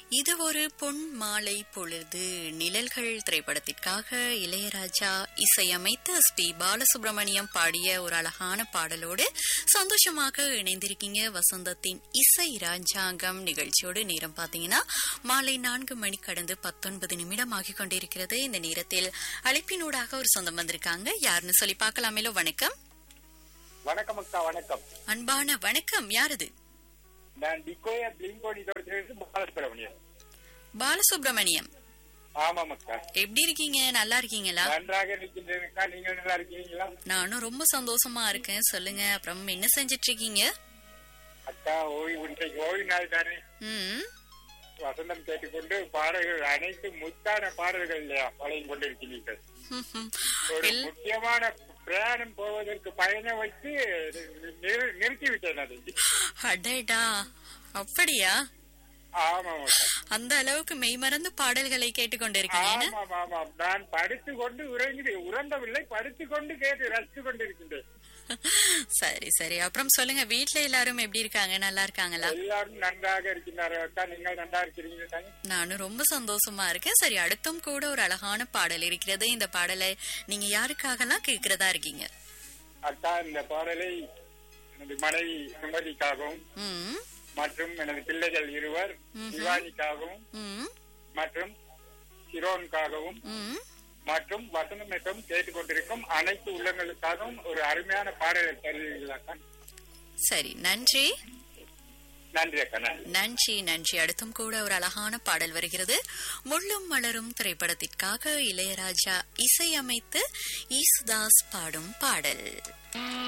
இது ஒரு பொன் மாலை பொழுது நிழல்கள் திரைப்படத்திற்காக இளையராஜா இசையமைத்து எஸ் பி பாலசுப்ரமணியம் பாடிய ஒரு அழகான பாடலோடு சந்தோஷமாக இணைந்திருக்கீங்க வசந்தத்தின் இசை ராஜாங்கம் நிகழ்ச்சியோடு நேரம் பார்த்தீங்கன்னா மாலை நான்கு மணி கடந்து பத்தொன்பது நிமிடம் ஆகிக் கொண்டிருக்கிறது இந்த நேரத்தில் அழைப்பினூடாக ஒரு சொந்தம் வந்திருக்காங்க யாருன்னு சொல்லி பார்க்கலாமேலோ வணக்கம் வணக்கம் அக்கா வணக்கம் அன்பான வணக்கம் யாரது நான் டிகோயா பிளிங்கோடி தோட்டத்திலிருந்து பாலசுப்ரமணியன் பாலசுப்ரமணியம் ஆமாம் அக்கா எப்படி இருக்கீங்க நல்லா இருக்கீங்களா நன்றாக இருக்கின்றேன் அக்கா நீங்க நல்லா இருக்கீங்களா நானும் ரொம்ப சந்தோஷமா இருக்கேன் சொல்லுங்க அப்புறம் என்ன செஞ்சிட்டு இருக்கீங்க அக்கா ஓய்வு இன்றைக்கு ஓய்வு நாள் தானே ம் வசந்தம் கேட்டுக்கொண்டு பாடல்கள் அனைத்து முத்தான பாடல்கள் இல்லையா பழகி கொண்டிருக்கிறீர்கள் ஒரு எல்- முக்கியமான பிரயாணம் போவதற்கு பயணம் வச்சு நிறு- நிறுத்திவிட்டேன் அது அடடா அப்படியா ஆமாம் அக்கா. அந்த அளவுக்கு மெய்மறந்து பாடல்களை கேட்டுக்கொண்டிருக்கீங்க ஆமாம் ஆமாம் நான் படுத்து கொண்டு உறங்கி உறங்கவில்லை படுத்து கொண்டு கேட்டு ரசித்து கொண்டிருக்கின்றேன் சரி சரி அப்புறம் சொல்லுங்க வீட்ல எல்லாரும் எப்படி இருக்காங்க நல்லா இருக்காங்களா எல்லாரும் நன்றாக இருக்கின்றார்கள் அக்கா நீங்கள் நன்றா இருக்கிறீங்க தானே நானும் ரொம்ப சந்தோஷமா இருக்கேன் சரி அடுத்தும் கூட ஒரு அழகான பாடல் இருக்கிறது இந்த பாடலை நீங்க யாருக்காகலாம் கேக்குறதா இருக்கீங்க அக்கா இந்த பாடலை எனது மனைவி சுமதிக்காகவும் ம் மற்றும் எனது பிள்ளைகள் இருவர் சிவானிக்காகவும் ம் மற்றும் சிரோனுக்காகவும் ம் மற்றும் வசனம் மற்றும் கேட்டுக்கொண்டிருக்கும் அனைத்து உள்ளங்களுக்காகவும் ஒரு அருமையான பாடலை தருவீர்கள் அக்கா சரி நன்றி நன்றி அக்கா நன்றி நன்றி நன்றி அடுத்தும் கூட ஒரு அழகான பாடல் வருகிறது முள்ளும் மலரும் திரைப்படத்திற்காக இளையராஜா இசையமைத்து ஈசுதாஸ் பாடும் பாடல்